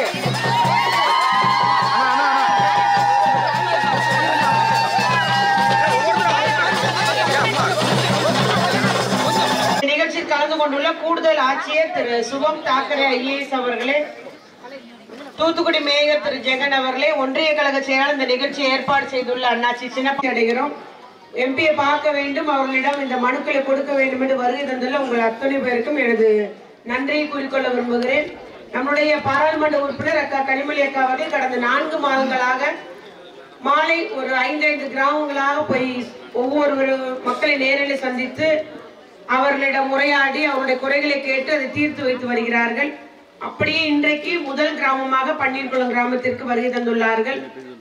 மைக்கு அண்ணா அண்ணா இந்த நிகழ்ச்சியில் கலந்து கொண்டுள்ள கூடுதல் ஆட்சியர் திரு சுபம் தாக்கரே ஐஏஎஸ் அவர்களே தூத்துக்குடி மேயர் திரு ஜெகன் அவர்களே ஒன்றிய கழக செயலாளர் இந்த நிகழ்ச்சியை ஏற்பாடு செய்துள்ள அண்ணாச்சி சின்னப்பி அடைகிறோம் எம்பியை பார்க்க வேண்டும் அவர்களிடம் இந்த மனுக்களை கொடுக்க வேண்டும் என்று வருகை தந்துள்ள உங்கள் அத்தனை பேருக்கும் எனது நன்றியை கூறிக்கொள்ள விரும்புகிறேன் நம்முடைய பாராளுமன்ற உறுப்பினர் அக்கா கனிமொழி அக்கா அவர்கள் கடந்த நான்கு மாதங்களாக மாலை ஒரு ஐந்து ஐந்து கிராமங்களாக போய் ஒவ்வொரு மக்களை நேரில் சந்தித்து அவர்களிடம் உரையாடி அவருடைய குறைகளை கேட்டு அதை தீர்த்து வைத்து வருகிறார்கள் அப்படியே இன்றைக்கு முதல் கிராமமாக பன்னீர்குளம் கிராமத்திற்கு வருகை தந்துள்ளார்கள்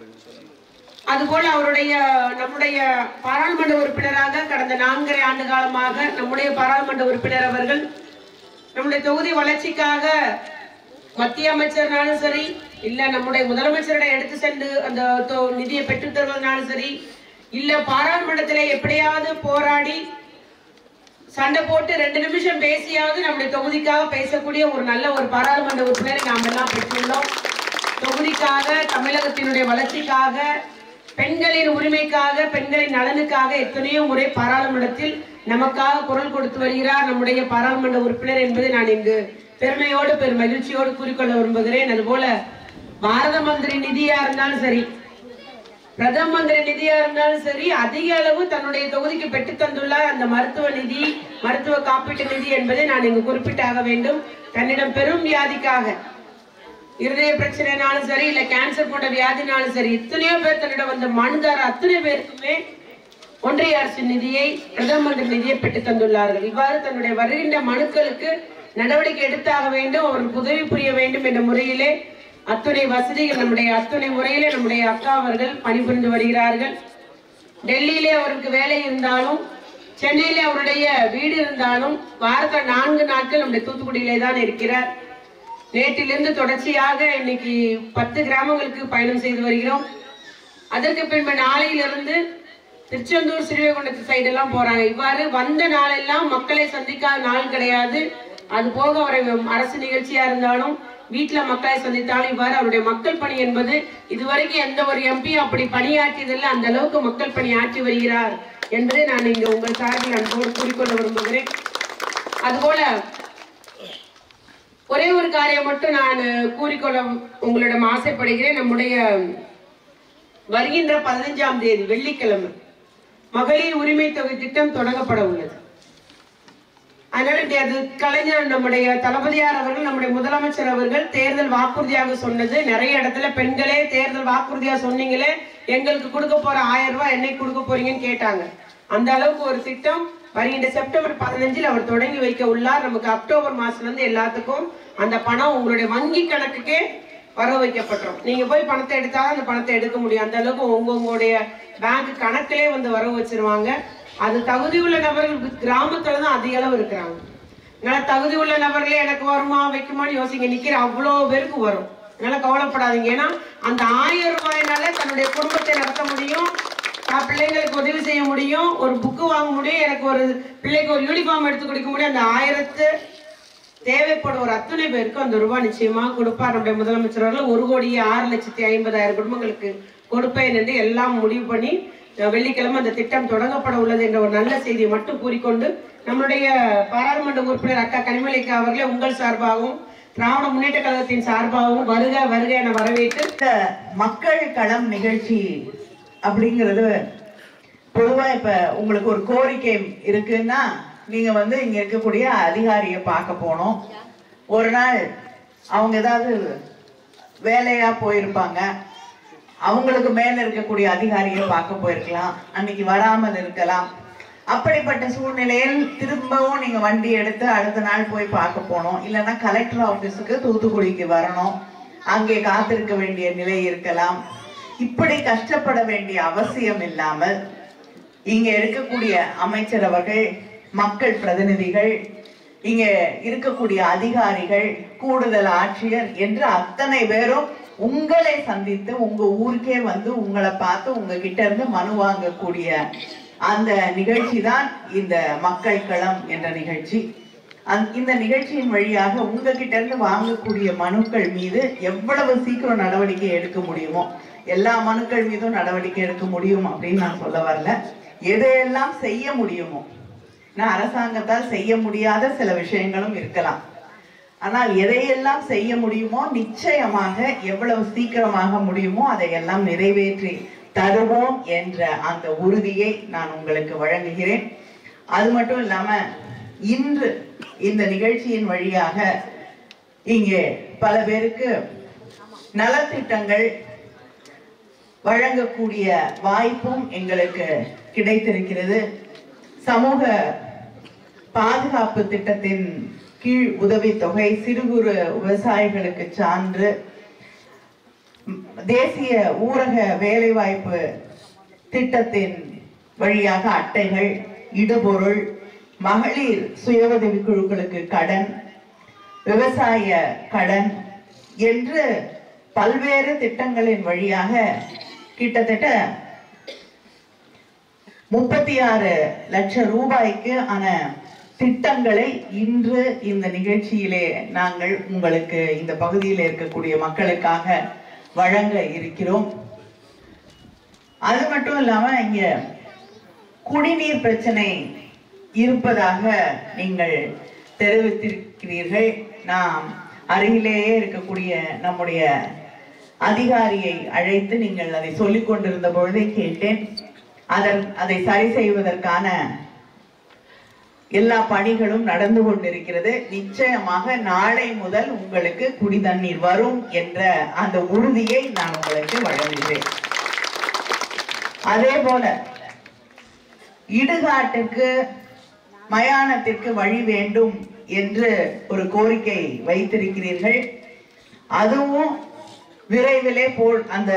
அதுபோல அவருடைய நம்முடைய பாராளுமன்ற உறுப்பினராக கடந்த நான்கரை ஆண்டு காலமாக நம்முடைய பாராளுமன்ற உறுப்பினர் அவர்கள் நம்முடைய தொகுதி வளர்ச்சிக்காக மத்திய அமைச்சர்னாலும் சரி இல்ல நம்முடைய முதலமைச்சரிடம் எடுத்து சென்று அந்த தொ- நிதியை பெற்றுத் தருவதனாலும் சரி இல்ல பாராளுமன்றத்திலே எப்படியாவது போராடி சண்டை போட்டு ரெண்டு நிமிஷம் பேசியாவது நம்முடைய தொகுதிக்காக பேசக்கூடிய ஒரு நல்ல ஒரு பாராளுமன்ற உறுப்பினரை நாம் எல்லாம் பெற்றுள்ளோம் தொகுதிக்காக தமிழகத்தினுடைய வளர்ச்சிக்காக பெண்களின் உரிமைக்காக பெண்களின் நலனுக்காக எத்தனையோ முறை பாராளுமன்றத்தில் நமக்காக குரல் கொடுத்து வருகிறார் நம்முடைய பாராளுமன்ற உறுப்பினர் என்பதை நான் இங்கு பெருமையோடு பெரும் மகிழ்ச்சியோடு கூறிக்கொள்ள விரும்புகிறேன் அதுபோல பாரத மந்திரி நிதியா இருந்தாலும் சரி பிரதம மந்திரி நிதியா இருந்தாலும் சரி அதிக அளவு தன்னுடைய தொகுதிக்கு பெற்று தந்துள்ளார் அந்த மருத்துவ நிதி மருத்துவ காப்பீட்டு நிதி என்பதை நான் இங்கு குறிப்பிட்டாக வேண்டும் தன்னிடம் பெரும் வியாதிக்காக இருதய பிரச்சனைனாலும் சரி இல்ல கேன்சர் போன்ற வியாதினாலும் சரி எத்தனையோ பேர் தன்னிடம் வந்த மனுதார அத்தனை பேருக்குமே ஒன்றிய அரசின் நிதியை பிரதம மந்திரி நிதியை பெற்று தந்துள்ளார்கள் இவ்வாறு தன்னுடைய வருகின்ற மனுக்களுக்கு நடவடிக்கை எடுத்தாக வேண்டும் அவருக்கு உதவி புரிய வேண்டும் என்ற முறையிலே அத்துணை வசதிகள் நம்முடைய அத்துணை முறையிலே நம்முடைய அக்கா அவர்கள் பணிபுரிந்து வருகிறார்கள் டெல்லியிலே அவருக்கு வேலை இருந்தாலும் சென்னையிலே அவருடைய வீடு இருந்தாலும் வாரத்தில் நான்கு நாட்கள் நம்முடைய தூத்துக்குடியிலே தான் இருக்கிறார் நேற்றிலிருந்து தொடர்ச்சியாக இன்னைக்கு பத்து கிராமங்களுக்கு பயணம் செய்து வருகிறோம் அதற்கு பின்பு நாளையிலிருந்து திருச்செந்தூர் ஸ்ரீவைகுண்டத்து சைடு எல்லாம் போறாங்க இவ்வாறு வந்த நாளெல்லாம் மக்களை சந்திக்காத நாள் கிடையாது அது போக அவரை அரசு நிகழ்ச்சியா இருந்தாலும் வீட்டுல மக்களை சந்தித்தாலும் இவ்வாறு அவருடைய மக்கள் பணி என்பது இதுவரைக்கும் எந்த ஒரு எம்பி அப்படி பணியாற்றியதில்லை அந்த அளவுக்கு மக்கள் பணி ஆற்றி வருகிறார் என்பதை நான் இங்கு உங்கள் சார்பில் அன்போடு கூறிக்கொள்ள விரும்புகிறேன் அதுபோல ஒரே ஒரு காரியம் மட்டும் நான் கூறிக்கொள்ள உங்களிடம் ஆசைப்படுகிறேன் நம்முடைய வருகின்ற பதினஞ்சாம் தேதி வெள்ளிக்கிழமை மகளிர் உரிமை தொகை திட்டம் தொடங்கப்பட உள்ளது அதனால இப்படி அது கலைஞர் நம்முடைய தளபதியார் அவர்கள் நம்முடைய முதலமைச்சர் அவர்கள் தேர்தல் வாக்குறுதியாக சொன்னது நிறைய இடத்துல பெண்களே தேர்தல் வாக்குறுதியா சொன்னீங்களே எங்களுக்கு கொடுக்க போற ஆயிரம் ரூபாய் என்னைக்கு கொடுக்க போறீங்கன்னு கேட்டாங்க அந்த அளவுக்கு ஒரு திட்டம் வருகின்ற செப்டம்பர் பதினஞ்சில் அவர் தொடங்கி வைக்க உள்ளார் நமக்கு அக்டோபர் மாசத்துல இருந்து எல்லாத்துக்கும் அந்த பணம் உங்களுடைய வங்கி கணக்குக்கே வர வைக்கப்பட்டுரும் நீங்க போய் பணத்தை எடுத்தாதான் அந்த பணத்தை எடுக்க முடியும் அந்த அளவுக்கு உங்க உங்களுடைய பேங்க் கணக்கிலே வந்து வர வச்சிருவாங்க அது தகுதி உள்ள நபர்கள் கிராமத்துல தான் அதிக அளவு இருக்கிறாங்க அதனால தகுதி உள்ள நபர்களே எனக்கு வருமா வைக்குமான்னு யோசிங்க நிக்கிற அவ்வளோ பேருக்கு வரும் அதனால கவலைப்படாதீங்க ஏன்னா அந்த ஆயிரம் ரூபாயினால தன்னுடைய குடும்பத்தை நடத்த முடியும் தான் பிள்ளைங்களுக்கு உதவி செய்ய முடியும் ஒரு புக்கு வாங்க முடியும் எனக்கு ஒரு பிள்ளைக்கு ஒரு யூனிஃபார்ம் எடுத்து கொடுக்க முடியும் அந்த ஆயிரத்து தேவைப்படும் ஒரு அத்தனை பேருக்கு அந்த ரூபாய் நிச்சயமா கொடுப்பார் நம்முடைய முதலமைச்சர் அவர்கள் ஒரு கோடியே ஆறு லட்சத்தி ஐம்பதாயிரம் குடும்பங்களுக்கு கொடுப்பேன் என்று எல்லாம் முடிவு பண்ணி அஹ், வெள்ளிக்கிழமை அந்த திட்டம் தொடங்கப்பட உள்ளது என்ற ஒரு நல்ல செய்தியை மட்டும் கூறிக்கொண்டு நம்முடைய பாராளுமன்ற உறுப்பினர் அக்கா கனிமொழிக்கா அவர்களே உங்கள் சார்பாகவும் திராவிட முன்னேற்ற கழகத்தின் சார்பாகவும் வருக வருக என வரவேற்று இந்த மக்கள் களம் நிகழ்ச்சி அப்படிங்கிறது பொதுவா இப்ப உங்களுக்கு ஒரு கோரிக்கை இருக்குன்னா நீங்க வந்து இங்க இருக்கக்கூடிய அதிகாரியை பார்க்க போகணும் ஒரு நாள் அவங்க ஏதாவது வேலையா போயிருப்பாங்க அவங்களுக்கு மேல இருக்கக்கூடிய அதிகாரியை பார்க்க போயிருக்கலாம் அன்னைக்கு வராமல் இருக்கலாம் அப்படிப்பட்ட சூழ்நிலையில் திரும்பவும் நீங்க வண்டி எடுத்து அடுத்த நாள் போய் பார்க்க போகணும் இல்லைன்னா கலெக்டர் ஆபீஸுக்கு தூத்துக்குடிக்கு வரணும் அங்கே காத்திருக்க வேண்டிய நிலை இருக்கலாம் இப்படி கஷ்டப்பட வேண்டிய அவசியம் இல்லாமல் இங்க இருக்கக்கூடிய அமைச்சர் அவர்கள் மக்கள் பிரதிநிதிகள் இங்க இருக்கக்கூடிய அதிகாரிகள் கூடுதல் ஆட்சியர் என்று அத்தனை பேரும் உங்களை சந்தித்து உங்க ஊருக்கே வந்து உங்களை பார்த்து உங்ககிட்ட இருந்து மனு வாங்கக்கூடிய அந்த நிகழ்ச்சி தான் இந்த மக்கள் களம் என்ற நிகழ்ச்சி அந்த- இந்த நிகழ்ச்சியின் வழியாக உங்ககிட்ட இருந்து வாங்கக்கூடிய மனுக்கள் மீது எவ்வளவு சீக்கிரம் நடவடிக்கை எடுக்க முடியுமோ எல்லா மனுக்கள் மீதும் நடவடிக்கை எடுக்க முடியும் அப்படின்னு நான் சொல்ல வரல எதையெல்லாம் செய்ய முடியுமோ நான் அரசாங்கத்தால் செய்ய முடியாத சில விஷயங்களும் இருக்கலாம் ஆனால் எதையெல்லாம் செய்ய முடியுமோ நிச்சயமாக எவ்வளவு சீக்கிரமாக முடியுமோ அதையெல்லாம் நிறைவேற்றி தருவோம் என்ற அந்த உறுதியை நான் உங்களுக்கு வழங்குகிறேன் அது மட்டும் இல்லாம இன்று இந்த நிகழ்ச்சியின் வழியாக இங்கே பல பேருக்கு நலத்திட்டங்கள் வழங்கக்கூடிய வாய்ப்பும் எங்களுக்கு கிடைத்திருக்கிறது சமூக பாதுகாப்பு திட்டத்தின் கீழ் உதவித்தொகை சிறு குறு விவசாயிகளுக்கு சான்று ம், தேசிய ஊரக வேலைவாய்ப்பு திட்டத்தின் வழியாக அட்டைகள் இடுபொருள் மகளிர் சுய உதவி குழுக்களுக்கு கடன் விவசாய கடன் என்று பல்வேறு திட்டங்களின் வழியாக கிட்டத்தட்ட முப்பத்தி ஆறு லட்சம் ரூபாய்க்கு ஆன திட்டங்களை இன்று இந்த நிகழ்ச்சியிலே நாங்கள் உங்களுக்கு இந்த பகுதியில் இருக்கக்கூடிய மக்களுக்காக வழங்க இருக்கிறோம் அது மட்டும் இல்லாம இங்க குடிநீர் பிரச்சனை இருப்பதாக நீங்கள் தெரிவித்திருக்கிறீர்கள் நாம் அருகிலேயே இருக்கக்கூடிய நம்முடைய அதிகாரியை அழைத்து நீங்கள் அதை சொல்லிக் கொண்டிருந்த பொழுதே கேட்டேன் அதன் அதை சரி செய்வதற்கான எல்லா பணிகளும் நடந்து கொண்டிருக்கிறது நிச்சயமாக நாளை முதல் உங்களுக்கு குடி தண்ணீர் வரும் என்ற அந்த உறுதியை நான் உங்களுக்கு வழங்குகிறேன் அதே போல இடுகாட்டுக்கு மயானத்திற்கு வழி வேண்டும் என்று ஒரு கோரிக்கை வைத்திருக்கிறீர்கள் அதுவும் விரைவிலே போ அந்த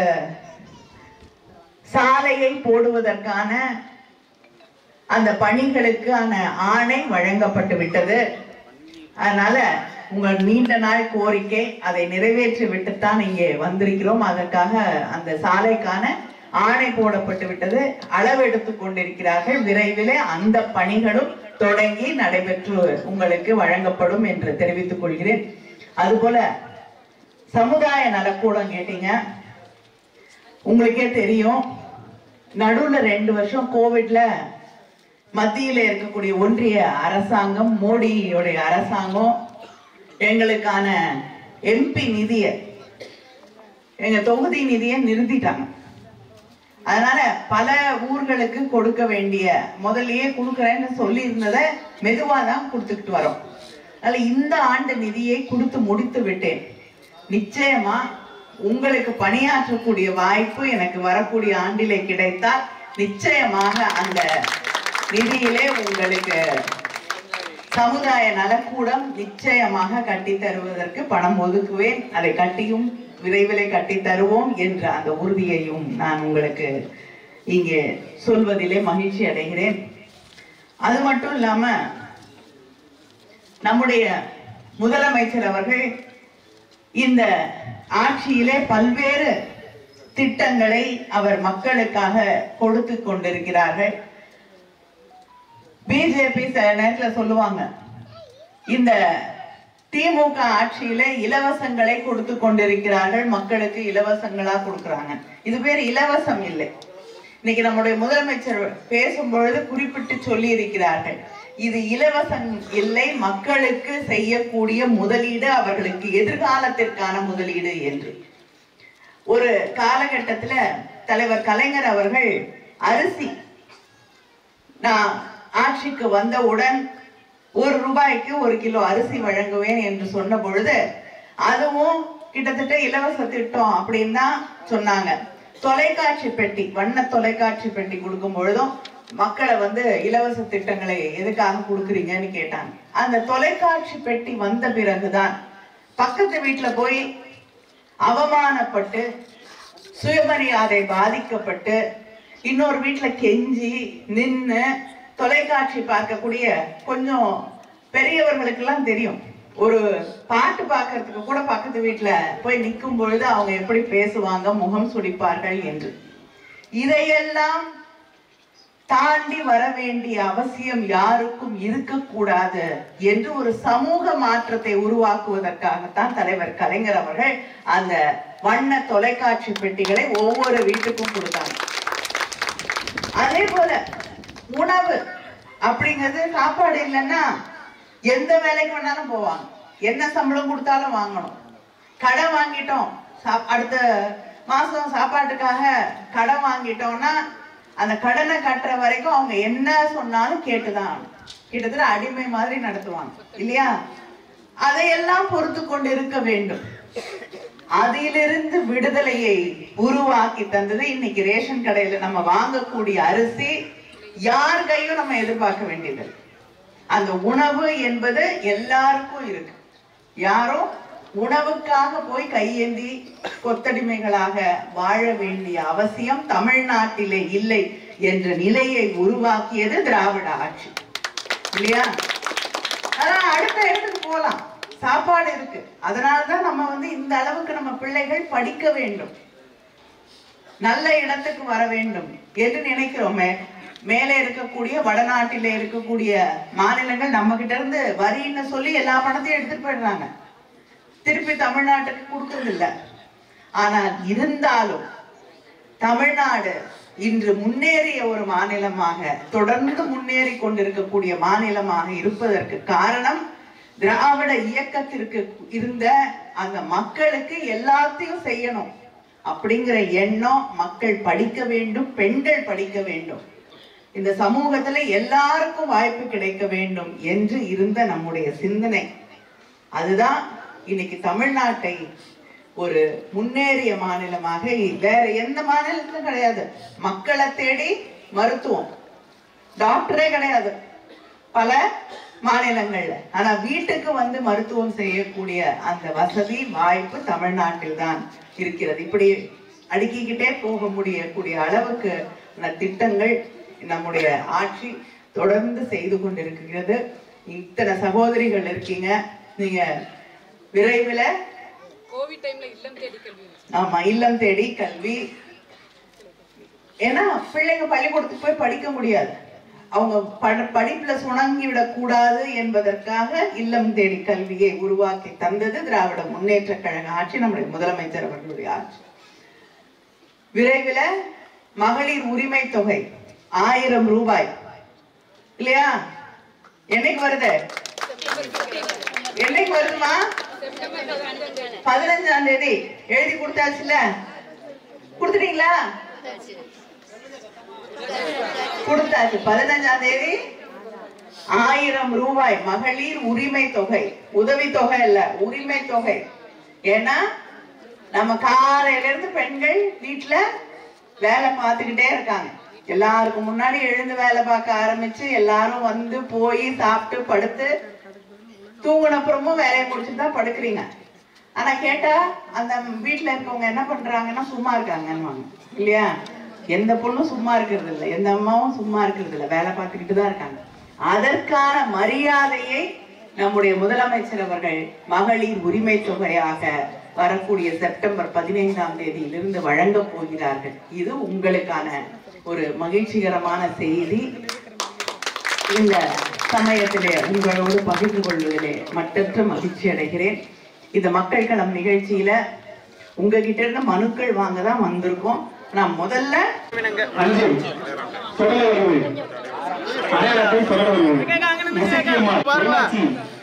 சாலையை போடுவதற்கான அந்த பணிகளுக்கான ஆணை வழங்கப்பட்டு விட்டது அதனால உங்கள் நீண்ட நாள் கோரிக்கை அதை நிறைவேற்றி விட்டுத்தான் இங்கே வந்திருக்கிறோம் அதற்காக அந்த சாலைக்கான ஆணை போடப்பட்டு விட்டது அளவெடுத்து கொண்டிருக்கிறார்கள் விரைவிலே அந்த பணிகளும் தொடங்கி நடைபெற்று உங்களுக்கு வழங்கப்படும் என்று தெரிவித்துக் கொள்கிறேன் அதுபோல சமுதாய நலக்கூடம் கேட்டீங்க உங்களுக்கே தெரியும் நடுவுல ரெண்டு வருஷம் கோவிட்ல மத்தியில இருக்கக்கூடிய ஒன்றிய அரசாங்கம் மோடியோடைய அரசாங்கம் எங்களுக்கான எம்பி நிதியை எங்க தொகுதி நிதியை நிறுத்திட்டாங்க அதனால பல ஊர்களுக்கு கொடுக்க வேண்டிய முதல்லயே கொடுக்கறேன்னு சொல்லி இருந்ததை மெதுவா தான் கொடுத்துக்கிட்டு வரோம் அதனால இந்த ஆண்டு நிதியை கொடுத்து முடித்து விட்டேன் நிச்சயமா உங்களுக்கு பணியாற்றக்கூடிய வாய்ப்பு எனக்கு வரக்கூடிய ஆண்டிலே கிடைத்தால் நிச்சயமாக அந்த நிதியிலே உங்களுக்கு சமுதாய நலக்கூடம் நிச்சயமாக கட்டி தருவதற்கு பணம் ஒதுக்குவேன் அதை கட்டியும் விரைவிலே கட்டி தருவோம் என்ற அந்த உறுதியையும் நான் உங்களுக்கு இங்கே சொல்வதிலே மகிழ்ச்சி அடைகிறேன் அது மட்டும் இல்லாம நம்முடைய முதலமைச்சர் அவர்கள் இந்த ஆட்சியிலே பல்வேறு திட்டங்களை அவர் மக்களுக்காக கொடுத்து கொண்டிருக்கிறார்கள் பிஜேபி சில நேரத்துல சொல்லுவாங்க இந்த திமுக ஆட்சியில இலவசங்களை கொடுத்து கொண்டிருக்கிறார்கள் மக்களுக்கு இலவசங்களா கொடுக்கறாங்க இது பேர் இலவசம் இல்லை இன்னைக்கு நம்முடைய முதலமைச்சர் பேசும் பொழுது குறிப்பிட்டு சொல்லி இருக்கிறார்கள் இது இலவசம் இல்லை மக்களுக்கு செய்யக்கூடிய முதலீடு அவர்களுக்கு எதிர்காலத்திற்கான முதலீடு என்று ஒரு காலகட்டத்துல தலைவர் கலைஞர் அவர்கள் அரிசி நான் ஆட்சிக்கு வந்தவுடன் ஒரு ரூபாய்க்கு ஒரு கிலோ அரிசி வழங்குவேன் என்று சொன்ன பொழுது அதுவும் கிட்டத்தட்ட இலவச திட்டம் அப்படின்னு தான் சொன்னாங்க தொலைக்காட்சி பெட்டி வண்ண தொலைக்காட்சி பெட்டி கொடுக்கும் பொழுதும் மக்களை வந்து இலவச திட்டங்களை எதுக்காக கொடுக்குறீங்கன்னு கேட்டாங்க அந்த தொலைக்காட்சி பெட்டி வந்த பிறகுதான் பக்கத்து வீட்டுல போய் அவமானப்பட்டு சுயமரியாதை பாதிக்கப்பட்டு இன்னொரு வீட்டுல கெஞ்சி நின்னு தொலைக்காட்சி பார்க்கக்கூடிய கொஞ்சம் பெரியவர்களுக்கெல்லாம் தெரியும் ஒரு பாட்டு பார்க்கறதுக்கு கூட பக்கத்து வீட்டுல போய் நிற்கும் பொழுது அவங்க எப்படி பேசுவாங்க முகம் சுடிப்பார்கள் என்று இதையெல்லாம் தாண்டி வர வேண்டிய அவசியம் யாருக்கும் இருக்கக்கூடாது என்று ஒரு சமூக மாற்றத்தை உருவாக்குவதற்காகத்தான் தலைவர் கலைஞர் அவர்கள் அந்த வண்ண தொலைக்காட்சி பெட்டிகளை ஒவ்வொரு வீட்டுக்கும் கொடுத்தாங்க அதே போல உணவு அப்படிங்கிறது சாப்பாடு இல்லைன்னா எந்த வேலைக்கு வேணாலும் போவாங்க என்ன சம்பளம் கொடுத்தாலும் வாங்கணும் கடன் வாங்கிட்டோம் சாப்- அடுத்த மாசம் சாப்பாட்டுக்காக கடன் வாங்கிட்டோம்னா அந்த கடனை கட்டுற வரைக்கும் அவங்க என்ன சொன்னாலும் கேட்டுதான் ஆகணும். கிட்டத்தட்ட அடிமை மாதிரி நடத்துவாங்க இல்லையா அதையெல்லாம் பொறுத்து கொண்டு இருக்க வேண்டும் அதிலிருந்து விடுதலையை உருவாக்கி தந்தது இன்னைக்கு ரேஷன் கடையில நம்ம வாங்கக்கூடிய அரிசி யார் கையும் நம்ம எதிர்பார்க்க வேண்டியது அந்த உணவு என்பது எல்லாருக்கும் இருக்கு யாரும் உணவுக்காக போய் கையேந்தி கொத்தடிமைகளாக வாழ வேண்டிய அவசியம் தமிழ்நாட்டிலே இல்லை என்ற நிலையை உருவாக்கியது திராவிட ஆட்சி இல்லையா அதான் அடுத்த இடத்துக்கு போலாம் சாப்பாடு இருக்கு அதனாலதான் நம்ம வந்து இந்த அளவுக்கு நம்ம பிள்ளைகள் படிக்க வேண்டும் நல்ல இடத்துக்கு வர வேண்டும் என்று நினைக்கிறோமே மேலே இருக்கக்கூடிய வடநாட்டிலே இருக்கக்கூடிய மாநிலங்கள் நம்ம கிட்ட இருந்து வரின்னு சொல்லி எல்லா பணத்தையும் எடுத்துட்டு போயிடுறாங்க திருப்பி தமிழ்நாட்டுக்கு கொடுக்கறது இல்ல ஆனால் இருந்தாலும் தமிழ்நாடு இன்று முன்னேறிய ஒரு மாநிலமாக தொடர்ந்து முன்னேறி கொண்டிருக்கக்கூடிய மாநிலமாக இருப்பதற்கு காரணம் திராவிட இயக்கத்திற்கு இருந்த அந்த மக்களுக்கு எல்லாத்தையும் செய்யணும் அப்படிங்கிற எண்ணம் மக்கள் படிக்க வேண்டும் பெண்கள் படிக்க வேண்டும் இந்த சமூகத்துல எல்லாருக்கும் வாய்ப்பு கிடைக்க வேண்டும் என்று இருந்த நம்முடைய சிந்தனை அதுதான் இன்னைக்கு தமிழ்நாட்டை ஒரு முன்னேறிய மாநிலமாக வேற எந்த மாநிலத்திலும் கிடையாது மக்களை தேடி மருத்துவம் டாக்டரே கிடையாது பல மாநிலங்கள்ல ஆனா வீட்டுக்கு வந்து மருத்துவம் செய்யக்கூடிய அந்த வசதி வாய்ப்பு தமிழ்நாட்டில் தான் இருக்கிறது இப்படி அடுக்கிக்கிட்டே போக முடியக்கூடிய அளவுக்கு அந்த திட்டங்கள் நம்முடைய ஆட்சி தொடர்ந்து செய்து கொண்டிருக்கிறது இத்தனை சகோதரிகள் இருக்கீங்க நீங்க விரைவில் கோவிட் டைம்ல இல்லம் தேடி கல்வி ஆமா இல்லம் தேடி கல்வி ஏன்னா பிள்ளைங்க பள்ளிக்கூடத்துக்கு போய் படிக்க முடியாது அவங்க பட- படிப்புல சுணங்கி விடக்கூடாது என்பதற்காக இல்லம் தேடி கல்வியை உருவாக்கி தந்தது திராவிட முன்னேற்ற கழக ஆட்சி நம்முடைய முதலமைச்சர் அவர்களுடைய ஆட்சி விரைவில் மகளிர் உரிமை தொகை ஆயிரம் ரூபாய் இல்லையா என்னைக்கு வருது என்னைக்கு வருதுமா பதினஞ்சாம் தேதி எழுதி கொடுத்தாச்சுல கொடுத்துட்டீங்களா கொடுத்தாச்சு பதினஞ்சாம் தேதி ஆயிரம் ரூபாய் மகளிர் உரிமை தொகை உதவி தொகை இல்ல உரிமை தொகை ஏன்னா நம்ம காலையில இருந்து பெண்கள் வீட்டுல வேலை பார்த்துக்கிட்டே இருக்காங்க எல்லாருக்கும் முன்னாடி எழுந்து வேலை பார்க்க ஆரம்பிச்சு எல்லாரும் வந்து போய் சாப்பிட்டு படுத்து தூங்கின அப்புறமும் வேலையை முடிச்சுட்டு தான் படுக்கிறீங்க ஆனா கேட்டா அந்த வீட்டுல இருக்கவங்க என்ன பண்றாங்கன்னா சும்மா இருக்காங்கன்னு இல்லையா எந்த பொண்ணும் சும்மா இருக்கிறது இல்ல எந்த அம்மாவும் சும்மா இருக்கிறது இல்ல வேலை பார்த்துக்கிட்டு தான் இருக்காங்க அதற்கான மரியாதையை நம்முடைய முதலமைச்சர் அவர்கள் மகளிர் உரிமை தொகையாக வரக்கூடிய செப்டம்பர் பதினைந்தாம் தேதியிலிருந்து வழங்க போகிறார்கள் இது உங்களுக்கான ஒரு மகிழ்ச்சிகரமான செய்தி இந்த சமயத்திலே உங்களோடு பகிர்ந்து கொள்வதிலே மற்றற்ற மகிழ்ச்சி அடைகிறேன் இந்த மக்கள் களம் நிகழ்ச்சியில உங்ககிட்ட இருந்து மனுக்கள் வாங்க தான் வந்திருக்கோம் நான் முதல்ல அஞ்சல் தொடர வருவது அடையாளத்தை தொடர வருவது முசக்கியம்மாள் மீனாட்சி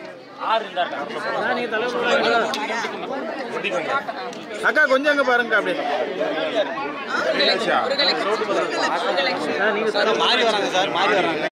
அக்கா கொஞ்சம் அங்க பாருங்க அப்படியே ஒரு கலெக்ஷன் மாறி வராங்க சார் மாறி வராங்க